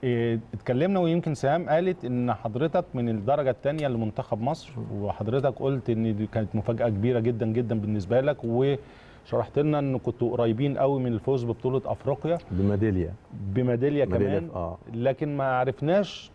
إيه، اتكلمنا ويمكن سهام قالت ان حضرتك من الدرجه الثانيه لمنتخب مصر وحضرتك قلت ان دي كانت مفاجاه كبيره جدا جدا بالنسبه لك وشرحت لنا ان كنتوا قريبين قوي من الفوز ببطوله افريقيا بميداليه بميداليه ميدالية كمان اه لكن ما عرفناش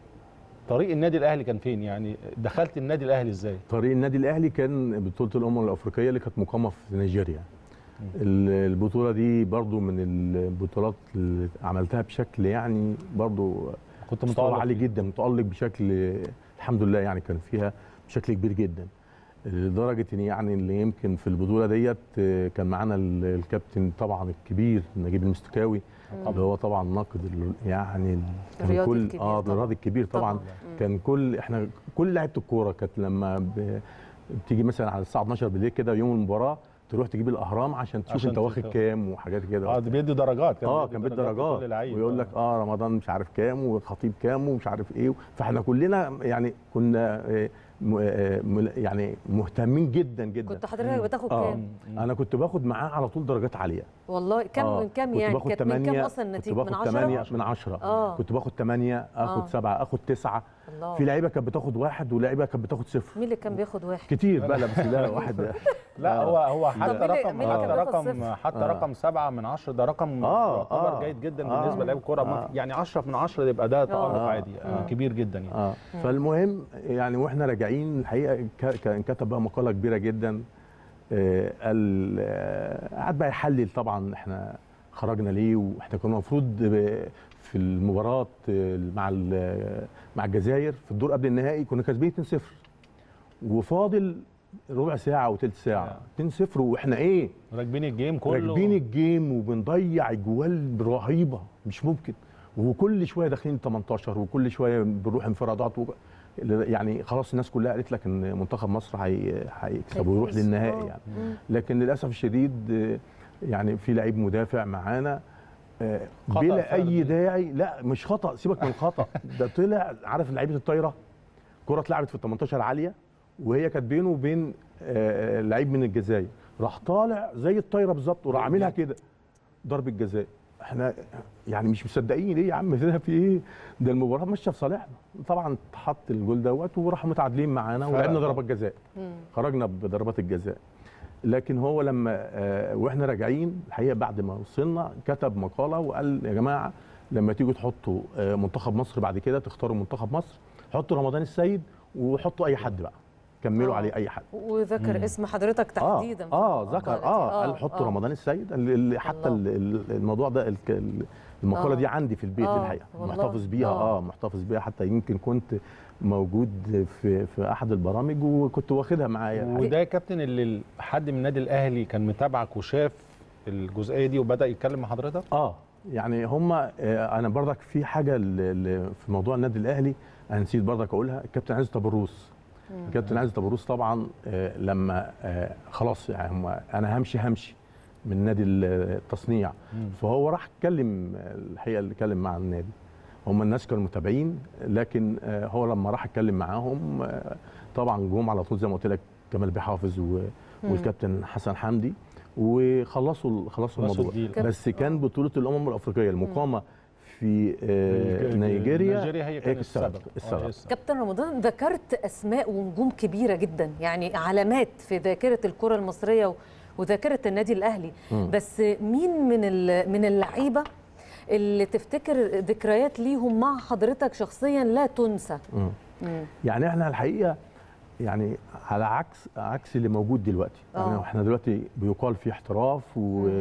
طريق النادي الاهلي كان فين يعني دخلت النادي الاهلي ازاي طريق النادي الاهلي كان بطوله الامم الافريقيه اللي كانت مقامه في نيجيريا ال- البطوله دي برضو من البطولات اللي عملتها بشكل يعني برضو كنت مستوى متالق عالي فيه. جدا متالق بشكل الحمد لله يعني كان فيها بشكل كبير جدا لدرجه ان يعني اللي يمكن في البطوله ديت آه، كان معانا ال- الكابتن طبعا الكبير نجيب المستكاوي اللي هو طبعا ناقد ال- يعني ال- كان الرياضي كل الكبير اه طبعاً. الرياضي الكبير طبعا, طبعاً. كان كل احنا كل لعيبه الكوره كانت لما ب- بتيجي مثلا على الساعه 12 بالليل كده يوم المباراه تروح تجيب الاهرام عشان تشوف عشان انت واخد تشوف. كام وحاجات كده اه ده بيدي درجات اه كان بيدي درجات لكل لعيب. ويقول لك اه رمضان مش عارف كام وخطيب كام ومش عارف ايه فاحنا كلنا يعني كنا آه، م- آه، مل- يعني مهتمين جدا جدا كنت حضرتك بتاخد اه كام؟ انا كنت باخد معاه على طول درجات عاليه والله كم آه، من كم كنت يعني باخد كانت من كم 8 اصلا كنت النتيجه باخد من 10 8 من 10 آه. كنت باخد 8 اخد آه. 7 اخد 9 الله في لعيبه كانت بتاخد واحد ولعيبه كانت بتاخد صفر مين اللي كان بياخد واحد؟ كتير بقى لا بس لا واحد لا آه. هو هو طب حتى مين اللي- رقم مين اللي حتى كان بياخد رقم صفر؟ حتى آه. رقم سبعة من عشرة ده رقم آه، يعتبر آه. جيد جدا آه. بالنسبه للاعيب الكوره آه. يعني 10 من 10 يبقى ده تألق آه. عادي آه. كبير جدا يعني اه فالمهم يعني واحنا راجعين الحقيقه ك- كان كتب بقى مقاله كبيره جدا آه، قال آه، قعد بقى يحلل طبعا احنا خرجنا ليه واحنا كنا المفروض ب- في المباراه آه، مع ال- مع الجزائر في الدور قبل النهائي كنا كاسبين 2-0 وفاضل ربع ساعه او ثلث ساعه 2-0 واحنا ايه راكبين الجيم كله راكبين الجيم وبنضيع اجوال رهيبه مش ممكن وكل شويه داخلين 18 وكل شويه بنروح انفرادات و... يعني خلاص الناس كلها قالت لك ان منتخب مصر هي... هيكسب ويروح هيفوز. للنهائي آه. يعني مم. لكن للاسف الشديد آه، يعني في لعيب مدافع معانا آه، خطأ بلا فردي. اي داعي لا مش خطا سيبك من الخطا ده طلع عارف لعيبه الطايره كره اتلعبت في ال 18 عاليه وهي كانت بينه وبين آه، لعيب من الجزائر راح طالع زي الطايره بالظبط وراح عاملها كده ضربه جزاء احنا يعني مش مصدقين ايه يا عم ده في ايه ده المباراه ماشيه في صالحنا طبعا اتحط الجول دوت وراحوا متعادلين معانا فرق ولعبنا طبعا. ضربات جزاء مم. خرجنا بضربات الجزاء لكن هو لما آه، واحنا راجعين الحقيقه بعد ما وصلنا كتب مقاله وقال يا جماعه لما تيجوا تحطوا آه، منتخب مصر بعد كده تختاروا منتخب مصر حطوا رمضان السيد وحطوا اي حد بقى كملوا آه. عليه اي حد وذكر اسم حضرتك تحديدا في اه اه المقالة ذكر دي. اه قال حطوا رمضان السيد ال- ال- حتى الله. ال- ال- الموضوع ده ال- ال- المقاله آه. دي عندي في البيت آه، الحقيقه والله. محتفظ بيها آه. اه محتفظ بيها حتى يمكن كنت موجود في في احد البرامج وكنت واخدها معايا الحقيقة. وده يا كابتن اللي حد من النادي الاهلي كان متابعك وشاف الجزئيه دي وبدا يتكلم مع حضرتك اه يعني هم انا برضك في حاجه ل- ل- في موضوع النادي الاهلي انا نسيت برضك اقولها الكابتن عايز طبروس الكابتن عايز طبروس طبعا آه، لما آه، خلاص يعني هم انا همشي همشي من نادي التصنيع فهو راح اتكلم آه، الحقيقه اللي اتكلم مع النادي هم الناس كانوا متابعين لكن آه، هو لما راح اتكلم معاهم آه، طبعا جم على طول زي ما قلت لك كمال بيحافظ و- والكابتن حسن حمدي وخلصوا خلصوا خلصوا الموضوع الديل. كاب- بس كان بطوله الامم الافريقيه المقامه في آه، الج- نيجيريا نيجيريا هي كانت السبب السبب السبب آه، السبب. كابتن رمضان ذكرت اسماء ونجوم كبيره جدا يعني علامات في ذاكره الكره المصريه و- وذاكره النادي الاهلي مم. بس مين من ال- من اللعيبه اللي تفتكر ذكريات ليهم مع حضرتك شخصيا لا تنسى مم. مم. يعني احنا الحقيقه يعني على عكس عكس اللي موجود دلوقتي يعني آه. احنا دلوقتي بيقال في احتراف و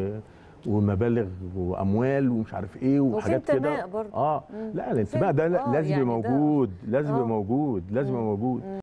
ومبالغ واموال ومش عارف ايه وحاجات كده انتماء برضه. اه مم. لا الانتماء ده آه، لازم يعني يبقى ده- موجود لازم يبقى آه. موجود لازم يبقى موجود